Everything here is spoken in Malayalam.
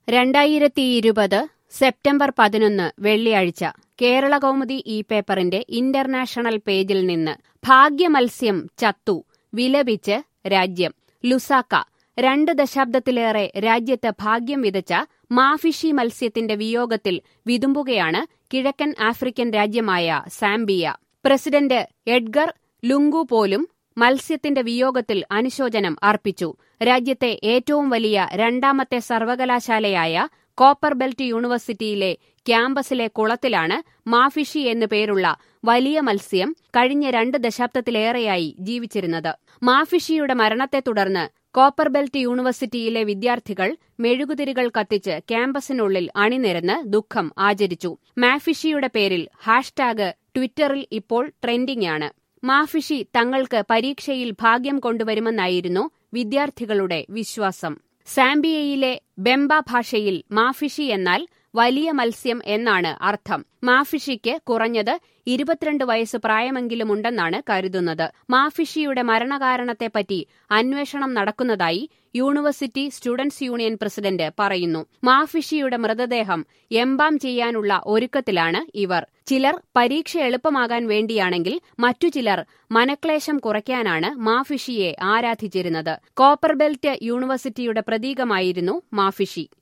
രണ്ടായിരത്തി ഇരുപത് സെപ്റ്റംബർ പതിനൊന്ന് വെള്ളിയാഴ്ച കേരള കൗമുദി ഈ പേപ്പറിന്റെ ഇന്റർനാഷണൽ പേജിൽ നിന്ന് ഭാഗ്യമത്സ്യം ചത്തു വിലപിച്ച് രാജ്യം ലുസാക്ക രണ്ട് ദശാബ്ദത്തിലേറെ രാജ്യത്ത് ഭാഗ്യം വിതച്ച മാഫിഷി മത്സ്യത്തിന്റെ വിയോഗത്തിൽ വിതുമ്പുകയാണ് കിഴക്കൻ ആഫ്രിക്കൻ രാജ്യമായ സാംബിയ പ്രസിഡന്റ് എഡ്ഗർ ലുങ്കു പോലും മത്സ്യത്തിന്റെ വിയോഗത്തിൽ അനുശോചനം അർപ്പിച്ചു രാജ്യത്തെ ഏറ്റവും വലിയ രണ്ടാമത്തെ സർവകലാശാലയായ കോപ്പർ ബെൽറ്റ് യൂണിവേഴ്സിറ്റിയിലെ ക്യാമ്പസിലെ കുളത്തിലാണ് മാഫിഷി എന്നു പേരുള്ള വലിയ മത്സ്യം കഴിഞ്ഞ രണ്ട് ദശാബ്ദത്തിലേറെയായി ജീവിച്ചിരുന്നത് മാഫിഷിയുടെ മരണത്തെ തുടർന്ന് കോപ്പർ ബെൽറ്റ് യൂണിവേഴ്സിറ്റിയിലെ വിദ്യാർത്ഥികൾ മെഴുകുതിരികൾ കത്തിച്ച് ക്യാമ്പസിനുള്ളിൽ അണിനിരന്ന് ദുഃഖം ആചരിച്ചു മാഫിഷിയുടെ പേരിൽ ഹാഷ്ടാഗ് ട്വിറ്ററിൽ ഇപ്പോൾ ട്രെൻഡിംഗ് ആണ് മാഫിഷി തങ്ങൾക്ക് പരീക്ഷയിൽ ഭാഗ്യം കൊണ്ടുവരുമെന്നായിരുന്നു വിദ്യാർത്ഥികളുടെ വിശ്വാസം സാംബിയയിലെ ബെമ്പ ഭാഷയിൽ മാഫിഷി എന്നാൽ വലിയ മത്സ്യം എന്നാണ് അർത്ഥം മാഫിഷിക്ക് കുറഞ്ഞത് ഇരുപത്തിരണ്ട് വയസ്സ് പ്രായമെങ്കിലുമുണ്ടെന്നാണ് കരുതുന്നത് മാഫിഷിയുടെ മരണകാരണത്തെപ്പറ്റി അന്വേഷണം നടക്കുന്നതായി യൂണിവേഴ്സിറ്റി സ്റ്റുഡന്റ്സ് യൂണിയൻ പ്രസിഡന്റ് പറയുന്നു മാഫിഷിയുടെ മൃതദേഹം എംബാം ചെയ്യാനുള്ള ഒരുക്കത്തിലാണ് ഇവർ ചിലർ പരീക്ഷ എളുപ്പമാകാൻ വേണ്ടിയാണെങ്കിൽ മറ്റു ചിലർ മനക്ലേശം കുറയ്ക്കാനാണ് മാഫിഷിയെ ആരാധിച്ചിരുന്നത് കോപ്പർ ബെൽറ്റ് യൂണിവേഴ്സിറ്റിയുടെ പ്രതീകമായിരുന്നു മാഫിഷി